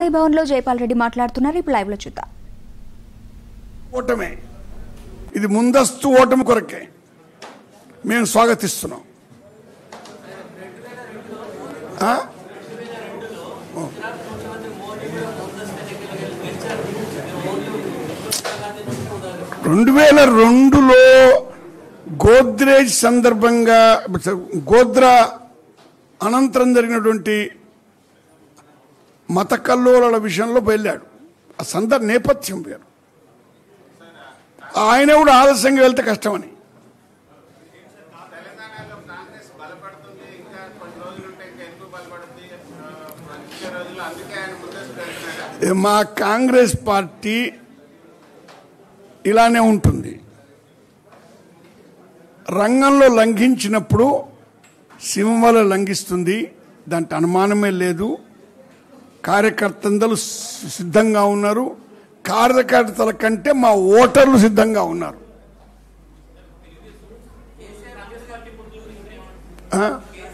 భవన్ లో జైపాల్ రెడ్డి మాట్లాడుతున్నారు ఇప్పుడు లైవ్ లో చూద్దాం ఓటమే ఇది ముందస్తు ఓటమి కొరకే మేము స్వాగతిస్తున్నాం ఆ? ఓ. రెండు వేల రెండులో గోద్రేజ్ సందర్భంగా గోద్రా అనంతరం జరిగినటువంటి మత కల్లోల విషయంలో బయలుదేరాడు ఆ సందర్భ నేపథ్యం వేరు ఆయన కూడా ఆలస్యంగా వెళ్తే కష్టమని తెలంగాణలో కాంగ్రెస్ బలపడుతుంది ఇంకా కొన్ని రోజులు ఉంటే ఇంకా ఎందుకు బలపడుతుంది ఆ, వచ్చే రోజుల్లో అందుకే ఆయన ముందస్తు వెళ్తున్నాడా ఏ మా కాంగ్రెస్ పార్టీ ఇలానే ఉంటుంది రంగంలో లంఘించినప్పుడు సింహంలో లంఘిస్తుంది దాంట్లో అనుమానమే లేదు కార్యకర్తలు సిద్ధంగా ఉన్నారు కార్యకర్తల కంటే మా ఓటర్లు సిద్ధంగా ఉన్నారు ఆ?